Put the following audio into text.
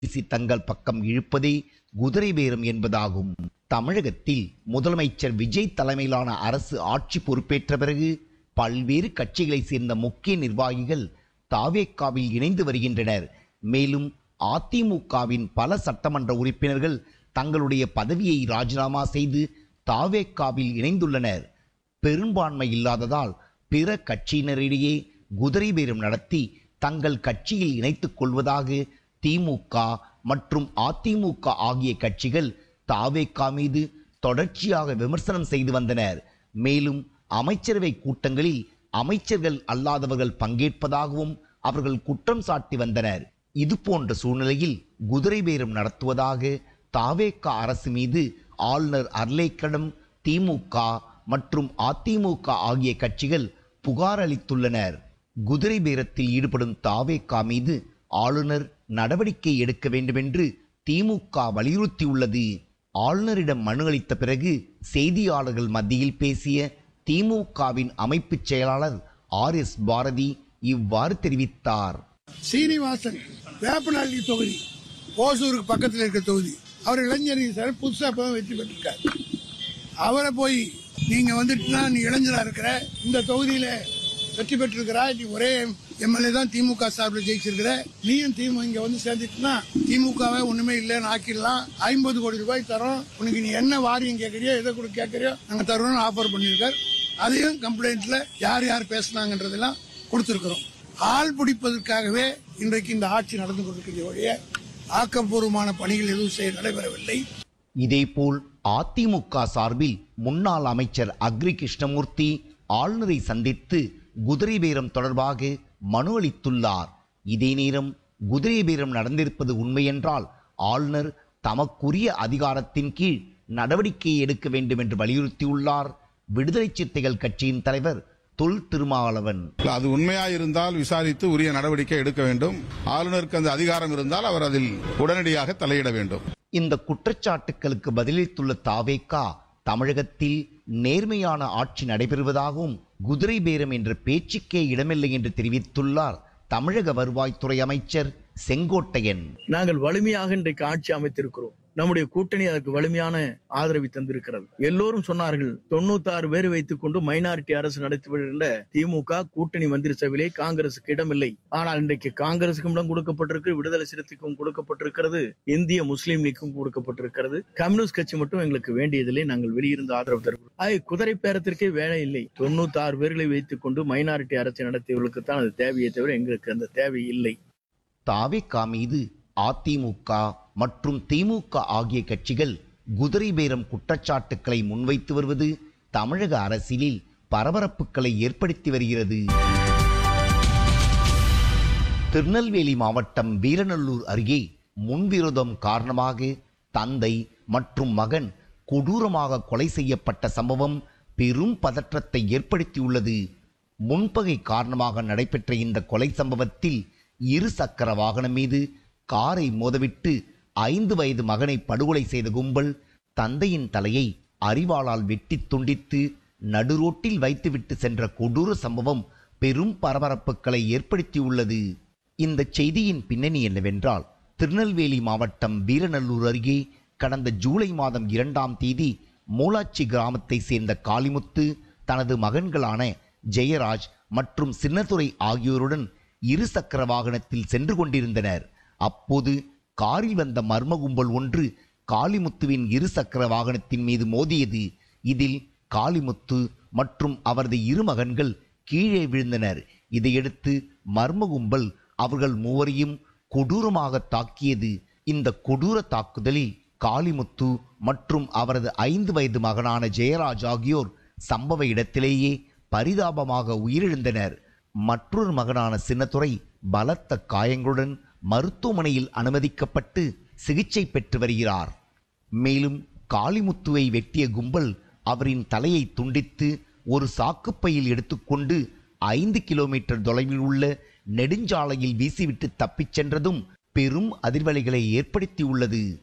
வீசி தங்கள் பக்கம் இழுப்பதே குதிரை பேரம் என்பதாகும் தமிழகத்தில் முதலமைச்சர் விஜய் தலைமையிலான அரசு ஆட்சி பொறுப்பேற்ற பிறகு பல்வேறு கட்சிகளைச் சேர்ந்த முக்கிய நிர்வாகிகள் தாவேக்காவில் இணைந்து வருகின்றனர் மேலும் அதிமுகவின் பல சட்டமன்ற உறுப்பினர்கள் தங்களுடைய பதவியை ராஜினாமா செய்து தாவேக்காவில் இணைந்துள்ளனர் பெரும்பான்மை இல்லாததால் பிற கட்சியினரிடையே குதிரை பேரம் நடத்தி தங்கள் கட்சியில் இணைத்துக் கொள்வதாக திமுக மற்றும் அதிமுக ஆகிய கட்சிகள் தாவேக்கா மீது தொடர்ச்சியாக விமர்சனம் செய்து வந்தனர் மேலும் அமைச்சரவை கூட்டங்களில் அமைச்சர்கள் அல்லாதவர்கள் பங்கேற்பதாகவும் அவர்கள் குற்றம் சாட்டி வந்தனர் இது போன்ற சூழ்நிலையில் குதிரை பேரம் நடத்துவதாக தாவேக்கா அரசு மீது ஆளுநர் அர்லேக்கடம் திமுக மற்றும் அதிமுக ஆகிய கட்சிகள் புகார் அளித்துள்ளனர் குதிரை பேரத்தில் ஈடுபடும் தாவேக்கா மீது ஆளுநர் நடவடிக்கை எடுக்க வேண்டுமென்று திமுக வலியுறுத்தியுள்ளது ஆளுநரிடம் மனு அளித்த பிறகு செய்தியாளர்கள் மத்தியில் பேசிய திமுகவின் அமைப்புச் செயலாளர் ஆர் எஸ் பாரதி இவ்வாறு தெரிவித்தார் சீனிவாசன் வேப்பநாளி தொகுதி ஓசூருக்கு பக்கத்தில் இருக்க தொகுதி அவர் இளைஞர் சார் புதுசா இப்பதான் வெற்றி பெற்றிருக்கார் அவரை போய் நீங்க வந்துட்டுனா நீ இளைஞரா இருக்கிற இந்த தொகுதியில வெற்றி பெற்றிருக்கிறா நீ ஒரே எம்எல்ஏ தான் திமுக சார்பில் ஜெயிச்சிருக்கிற நீயும் திமுக இங்க வந்து சேர்ந்துட்டுனா திமுகவே ஒண்ணுமே இல்லைன்னு ஆக்கிடலாம் ஐம்பது கோடி ரூபாய் தரோம் உனக்கு நீ என்ன வாரியம் கேட்கறியோ எதை கூட கேட்கறியோ நாங்க தரோம்னு ஆஃபர் பண்ணியிருக்கார் அதையும் கம்ப்ளைண்ட்ல யார் யார் பேசுனாங்கன்றதெல்லாம் கொடுத்திருக்கிறோம் ஆள் பிடிப்பதற்காகவே இன்றைக்கு இந்த ஆட்சி நடந்து கொண்டிருக்கிற ஒழிய ஆக்கப்பூர்வமான பணிகள் எதுவும் செய்ய நடைபெறவில்லை இதேபோல் அதிமுக சார்பில் முன்னாள் அமைச்சர் அக்ரி கிருஷ்ணமூர்த்தி ஆளுநரை சந்தித்து குதிரை பேரம் தொடர்பாக மனு அளித்துள்ளார் இதே நேரம் குதிரை பேரம் நடந்திருப்பது உண்மையென்றால் ஆளுநர் தமக்குரிய அதிகாரத்தின் கீழ் நடவடிக்கை எடுக்க வேண்டும் என்று வலியுறுத்தியுள்ளார் விடுதலை சிறுத்தைகள் கட்சியின் தலைவர் தொல் திருமாவளவன் இல்ல, அது உண்மையா இருந்தால் விசாரித்து உரிய நடவடிக்கை எடுக்க வேண்டும் ஆளுநருக்கு அந்த அதிகாரம் இருந்தால் அவர் அதில் உடனடியாக தலையிட வேண்டும் இந்த குற்றச்சாட்டுக்களுக்கு பதிலளித்துள்ள தாவேக்கா தமிழகத்தில் நேர்மையான ஆட்சி நடைபெறுவதாகவும் குதிரை பேரம் என்ற பேச்சுக்கே இடமில்லை என்று தெரிவித்துள்ளார் தமிழக வருவாய்த்துறை அமைச்சர் செங்கோட்டையன் நாங்கள் வலிமையாக இன்றைக்கு ஆட்சி அமைத்திருக்கிறோம் நம்முடைய கூட்டணி அதற்கு வலிமையான ஆதரவை தந்திருக்கிறது எல்லோரும் சொன்னார்கள் தொண்ணூத்தாறு பேர் வைத்துக் கொண்டு மைனாரிட்டி அரசு நடத்தி வருகின்ற திமுக கூட்டணி மந்திரி சபையிலே காங்கிரசுக்கு இடமில்லை ஆனால் இன்றைக்கு காங்கிரசுக்கும் இடம் கொடுக்கப்பட்டிருக்கு விடுதலை சிறுத்தைக்கும் கொடுக்கப்பட்டிருக்கிறது இந்திய முஸ்லீம் லீக்கும் கொடுக்கப்பட்டிருக்கிறது கம்யூனிஸ்ட் கட்சி மட்டும் எங்களுக்கு வேண்டியதில்லை நாங்கள் வெளியிருந்து ஆதரவு தருகிறோம் ஆக குதிரை பேரத்திற்கே வேலை இல்லை தொண்ணூத்தாறு பேர்களை வைத்துக் கொண்டு மைனாரிட்டி அரசை நடத்தியவர்களுக்கு தான் அது தேவையே தவிர எங்களுக்கு அந்த தேவை இல்லை தாவேக்கா மீது அதிமுக மற்றும் திமுக ஆகிய கட்சிகள் குதிரை பேரம் குற்றச்சாட்டுக்களை முன்வைத்து வருவது தமிழக அரசியலில் பரபரப்புகளை ஏற்படுத்தி வருகிறது திருநெல்வேலி மாவட்டம் வீரநல்லூர் அருகே முன்விரோதம் காரணமாக தந்தை மற்றும் மகன் கொடூரமாக கொலை செய்யப்பட்ட சம்பவம் பெரும் பதற்றத்தை ஏற்படுத்தியுள்ளது முன்பகை காரணமாக நடைபெற்ற இந்த கொலை சம்பவத்தில் இரு சக்கர வாகனம் மீது காரை மோதவிட்டு ஐந்து வயது மகனை படுகொலை செய்த கும்பல் தந்தையின் தலையை அரிவாளால் வெட்டி துண்டித்து நடுரோட்டில் வைத்துவிட்டு சென்ற கொடூர சம்பவம் பெரும் பரபரப்புகளை ஏற்படுத்தியுள்ளது இந்த செய்தியின் பின்னணி என்னவென்றால் திருநெல்வேலி மாவட்டம் வீரநல்லூர் அருகே கடந்த ஜூலை மாதம் இரண்டாம் தேதி மூலாச்சி கிராமத்தை சேர்ந்த காளிமுத்து தனது மகன்களான ஜெயராஜ் மற்றும் சின்னதுரை ஆகியோருடன் இரு சக்கர வாகனத்தில் சென்று கொண்டிருந்தனர் அப்போது காரில் வந்த மர்ம கும்பல் ஒன்று காளிமுத்துவின் இரு சக்கர வாகனத்தின் மீது மோதியது இதில் காளிமுத்து மற்றும் அவரது இரு மகன்கள் கீழே விழுந்தனர் இதையடுத்து மர்ம கும்பல் அவர்கள் மூவரையும் கொடூரமாக தாக்கியது இந்த கொடூர தாக்குதலில் காளிமுத்து மற்றும் அவரது ஐந்து வயது மகனான ஜெயராஜ் ஆகியோர் சம்பவ இடத்திலேயே பரிதாபமாக உயிரிழந்தனர் மற்றொரு மகனான சின்னத்துரை பலத்த காயங்களுடன் மருத்துவமனையில் அனுமதிக்கப்பட்டு சிகிச்சை பெற்று வருகிறார் மேலும் காளிமுத்துவை வெட்டிய கும்பல் அவரின் தலையை துண்டித்து ஒரு சாக்குப்பையில் எடுத்துக்கொண்டு ஐந்து கிலோமீட்டர் தொலைவில் உள்ள நெடுஞ்சாலையில் வீசிவிட்டு தப்பிச் சென்றதும் பெரும் அதிர்வலைகளை ஏற்படுத்தியுள்ளது